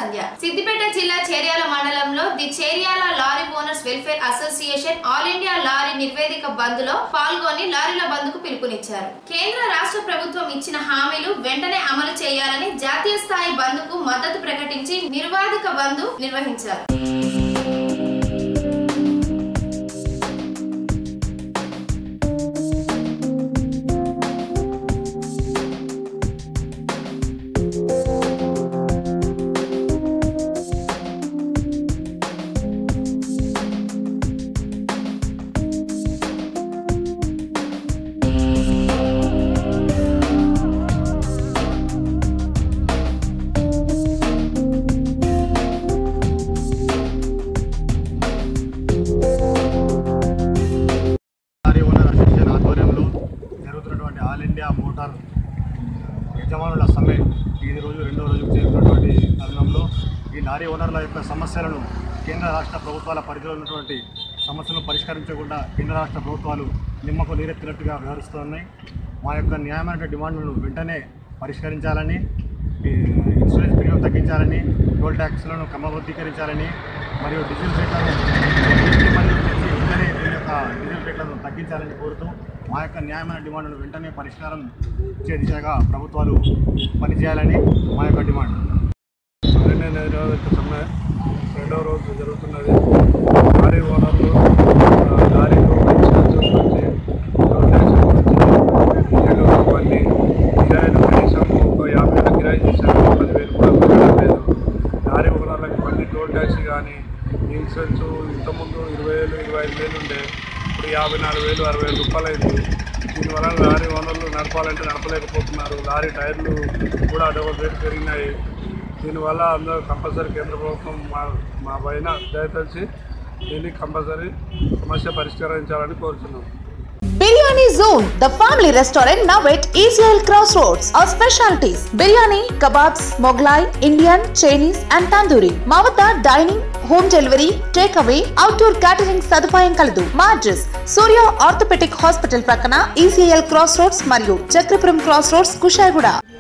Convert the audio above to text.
సంధ్య సిద్దిపేట జిల్లా చేర్యాల మండలంలో the Cheryal lorry owners welfare association all India lorry నిర్వేదిక బంద్ లో పాల్గొని లారీల బంద్కు పిలుపునిచ్చారు కేంద్ర రాష్ట్ర ప్రభుత్వం ఇచ్చిన హామీలు వెంటనే అమలు చేయాలని జాతీయ స్థాయి బంద్కు మద్దతు ప్రకటించి నిర్వాధిక బంద్ నిర్వహించారు లారీ ఓనర్ అసోసియేషన్ ఆధ్వర్యంలో జరుగుతున్నటువంటి ఆల్ ఇండియా మోటార్ యజమానుల సమ్మె ఈ రోజు రెండో రోజుకు చేరుకున్నటువంటి తరుణంలో ఈ లారీ ఓనర్ల యొక్క సమస్యలను కేంద్ర రాష్ట్ర ప్రభుత్వాల పరిధిలో ఉన్నటువంటి సమస్యలను పరిష్కరించకుండా కేంద్ర రాష్ట్ర ప్రభుత్వాలు నిమ్మకు నీరెత్తినట్టుగా వ్యవహరిస్తున్నాయి మా యొక్క న్యాయమైన డిమాండ్లను వెంటనే పరిష్కరించాలని ఈ ఇన్సూరెన్స్ ప్రీమియం తగ్గించాలని టోల్ ట్యాక్స్లను క్రమబద్ధీకరించాలని మరియు డీజిల్ రేట్లను జీఎస్టీ పరిధిలో తెచ్చి వెంటనే దీని యొక్క డీజిల్ రేట్లను తగ్గించాలని కోరుతూ మా యొక్క న్యాయమైన డిమాండ్లను వెంటనే పరిష్కారం ఇచ్చే దిశగా ప్రభుత్వాలు పనిచేయాలని మా యొక్క డిమాండ్ అరణ్య నిరోధక సమ్మె రెండవ రోజు జరుగుతున్నది లారీ ఓనర్లు ఆ, లారీలు ఇన్సూరెన్స్ గురించి రోడ్ ట్యాక్స్ గురించి డీజిల్ ఇవన్నీ కిరాయిలు కనీసం ఒక యాభై వేల కిరాయి చేశారు పదివేలు కూడా పెట్టడం లేదు లారీ ఓనర్లకు ఇవన్నీ టోల్ ట్యాక్స్ కానీ ఇన్సూరెన్స్ ఇంతకుముందు ఇరవై వేలు ఇరవై ఐదు వేలు ఉండే ఇప్పుడు యాభై నాలుగు వేలు అరవై వేలు రూపాయలు అయింది దీనివల్ల లారీ ఓనర్లు నడపాలంటే నడపలేకపోతున్నారు లారీ టైర్లు కూడా డబల్ రేటు పెరిగినాయి దీనివల్ల అందరూ కంపల్సరీ కేంద్ర ప్రభుత్వం మా మా పైన దయతలిచి దీన్ని కంపల్సరీ సమస్య పరిష్కరించాలని కోరుతున్నాం biryani zone the family restaurant now at ఈజ్రాయల్ cross roads our specialities biryani kebabs Mughlai Indian Chinese and tandoori మా వద్ద dining home delivery take away outdoor catering సదుపాయం కలదు మా అడ్రస్ సూర్య ఆర్థోపెటిక్ హాస్పిటల్ ప్రక్కన ఈసీఎల్ క్రాస్ రోడ్స్ మరియు చక్రపురం క్రాస్ రోడ్స్ కుషాయిగూడ